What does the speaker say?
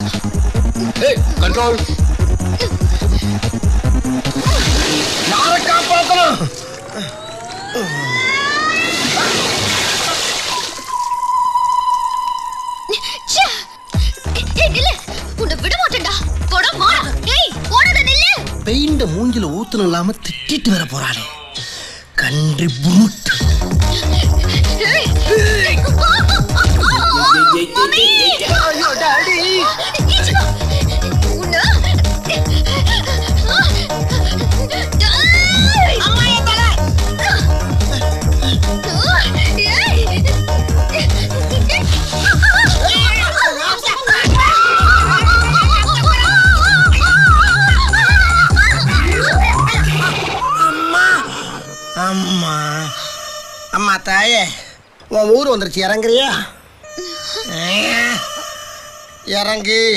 ஏய் கண்ட்ரோல் யாரை காப்பாத்தணும் ச்சே! ஏய் நில்லு உன்னை விட மாட்டேன்டா போடா மாறா ஏய் போடாத நில்லு பெயிண்ட மூஞ்சில ஊத்துன இல்லாம திட்டிட்டு வர போறாளே கன்றி புருட் ஏய் மம்மி ஐயோ டாடி இச்சுக்கோ உன்னை அம்மா என் தலை அம்மா அம்மா தாயே உன் ஊர் வந்துருச்சு இறங்குறியா இறங்கு